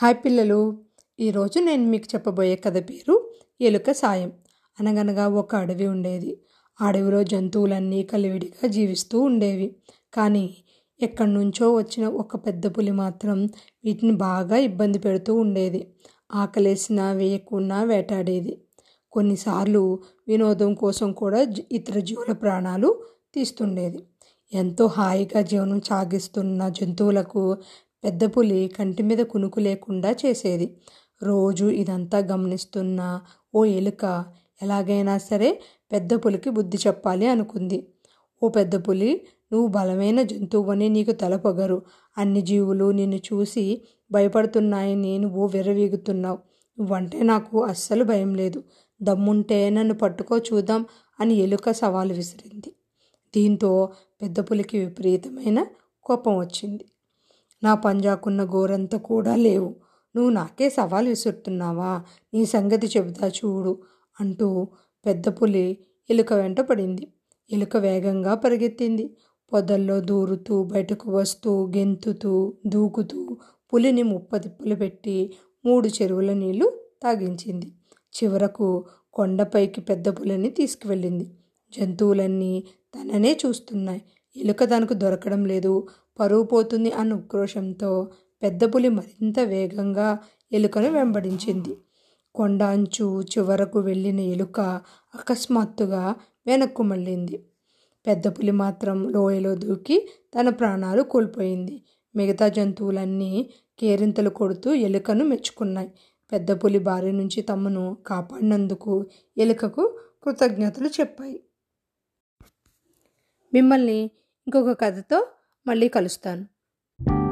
hi పిల్లలు ఈరోజు నేను మీకు చెప్పబోయే కథ పేరు ఎలుక సాయం అనగనగా ఒక అడవి ఉండేది ఆ అడవిలో జంతువులన్నీ కలివిడిగా జీవిస్తూ ఉండేవి కానీ ఎక్కడి నుంచో వచ్చిన ఒక పెద్ద పులి మాత్రం వీటిని బాగా ఇబ్బంది పెడుతూ ఉండేది ఆకలేసినా వేయకున్నా వేటాడేది కొన్నిసార్లు వినోదం కోసం కూడా జ- ఇతర జీవుల ప్రాణాలు తీస్తుండేది ఎంతో హాయిగా జీవనం సాగిస్తున్న జంతువులకు పెద్ద పులి కంటి మీద కునుకు లేకుండా చేసేది రోజు ఇదంతా గమనిస్తున్న ఓ ఎలుక ఎలాగైనా సరే పెద్ద పులికి బుద్ధి చెప్పాలి అనుకుంది ఓ పెద్ద పులి నువ్వు బలమైన జంతువుని నీకు తలపొగరు అన్ని జీవులు నిన్ను చూసి భయపడుతున్నాయని నువ్వు విర్రవీగుతున్నావు నువ్వంటే నాకు అస్సలు భయం లేదు దమ్ముంటే నన్ను పట్టుకో చూద్దాం అని ఎలుక సవాలు విసిరింది దీంతో పెద్ద పులికి విపరీతమైన కోపం వచ్చింది నా పంజాకున్న గోరంత కూడా లేవు నువ్వు నాకే సవాల్ విసురుతున్నావా నీ సంగతి చెబుతా చూడు అంటూ పెద్ద పులి ఎలుక వెంట పడింది ఎలుక వేగంగా పరిగెత్తింది పొదల్లో దూరుతూ బయటకు వస్తూ గెంతుతూ దూకుతూ పులిని ముప్పతిప్పులు పెట్టి మూడు చెరువుల నీళ్లు తాగించింది చివరకు కొండపైకి పెద్ద పులిని తీసుకువెళ్ళింది జంతువులన్నీ తననే చూస్తున్నాయి ఎలుక తనకు దొరకడం లేదు పరువు పోతుంది అన్న ఉక్రోషంతో పెద్ద పులి మరింత వేగంగా ఎలుకను వెంబడించింది కొండ అంచు చివరకు వెళ్ళిన ఎలుక అకస్మాత్తుగా వెనక్కు మళ్ళింది పెద్ద పులి మాత్రం లోయలో దూకి తన ప్రాణాలు కోల్పోయింది మిగతా జంతువులన్నీ కేరింతలు కొడుతూ ఎలుకను మెచ్చుకున్నాయి పెద్ద పులి బారి నుంచి తమను కాపాడినందుకు ఎలుకకు కృతజ్ఞతలు చెప్పాయి మిమ్మల్ని ఇంకొక కథతో మళ్ళీ కలుస్తాను